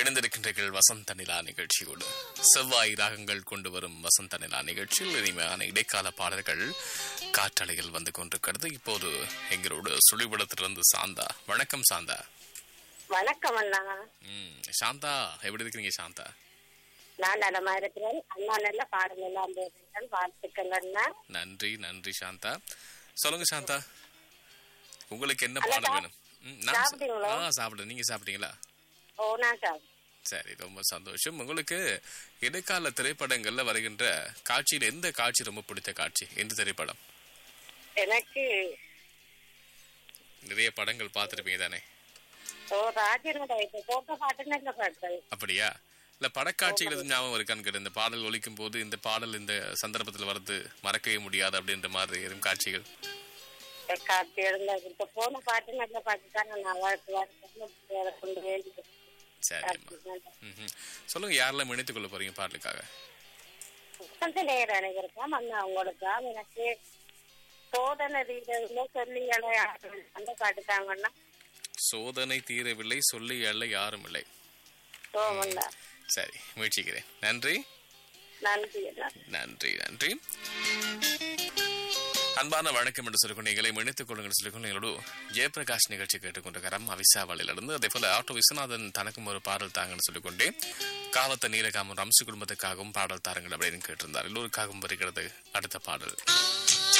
இணைந்திருக்கின்றீர்கள் வசந்த நிலா நிகழ்ச்சியோடு செவ்வாய் ராகங்கள் கொண்டு வரும் வசந்த நிலா நிகழ்ச்சியில் இனிமையான இடைக்கால பாடல்கள் காற்றலையில் வந்து கொண்டிருக்கிறது இப்போது எங்களோடு சுழிபடத்திலிருந்து சாந்தா வணக்கம் சாந்தா வணக்கம் அண்ணா ம் சாந்தா எப்படி இருக்கிறீங்க சாந்தா நான் நலமா இருக்கிறேன் அண்ணா நல்ல பாடல் எல்லாம் போடுறீர்கள் வாழ்த்துக்கள் அண்ணா நன்றி நன்றி சாந்தா சொல்லுங்க சாந்தா உங்களுக்கு என்ன அண்ணா, பாடம் சா- வேணும் ம், நான் சா- சாப்பிட்டீங்களா? ஆ சாப்பிட்டேன் நீங்க சாப்பிட்டீங்களா ஓ நான் சார் சரி ரொம்ப சந்தோஷம் உங்களுக்கு இடைக்கால திரைப்படங்கள்ல வருகின்ற காட்சியில் எந்த காட்சி ரொம்ப பிடித்த காட்சி எந்த திரைப்படம் எனக்கு நிறைய படங்கள் பார்த்திருப்பீங்க தானே ஓ ராஜனோட இப்ப போட்ட பாட்டு நல்ல பாட்டு அப்படியா இல்ல படக்காட்சிகள் எதுவும் ஞாபகம் இருக்கான்னு கேட்டு இந்த பாடல் ஒலிக்கும் போது இந்த பாடல் இந்த சந்தர்ப்பத்தில் வர்றது மறக்கவே முடியாது அப்படின்ற மாதிரி எதுவும் காட்சிகள் காட்சி இருந்த இப்ப போன பாட்டு நல்ல பாட்டு தான் நல்லா இருக்கு கொண்டு வேண்டி சரிம்மா ம்ஹும். சொல்லுங்க யாரெல்லாம் இணைத்துக் கொள்ள போறீங்க பாடலுக்காக கொஞ்ச நேரம் அனைவருக்கும் அண்ணா உங்களுக்கு எனக்கு சோதனை ரீதியில சொல்லி அந்த பாட்டு தாங்கண்ணா சோதனை தீரவில்லை சொல்லி அல்ல யாரும் இல்லை சோமண்ணா சரி முயற்சிக்கிறேன் நன்றி நன்றி அண்ணா நன்றி நன்றி அன்பான வணக்கம் என்று சொல்லிக்கொண்டு எங்களை இணைத்துக் கொள்ளுங்கள் சொல்லிக்கொண்டு எங்களோட ஜெயபிரகாஷ் நிகழ்ச்சி கேட்டுக்கொண்டிருக்கிறோம் அவிசாவளியிலிருந்து அதே போல ஆட்டோ விஸ்வநாதன் தனக்கும் ஒரு பாடல் தாங்கன்னு சொல்லிக்கொண்டே காவத்த நீலகாமன் ரம்சு குடும்பத்துக்காகவும் பாடல் தாருங்கள் அப்படின்னு கேட்டிருந்தார் எல்லோருக்காகவும் வருகிறது அடுத்த பாடல்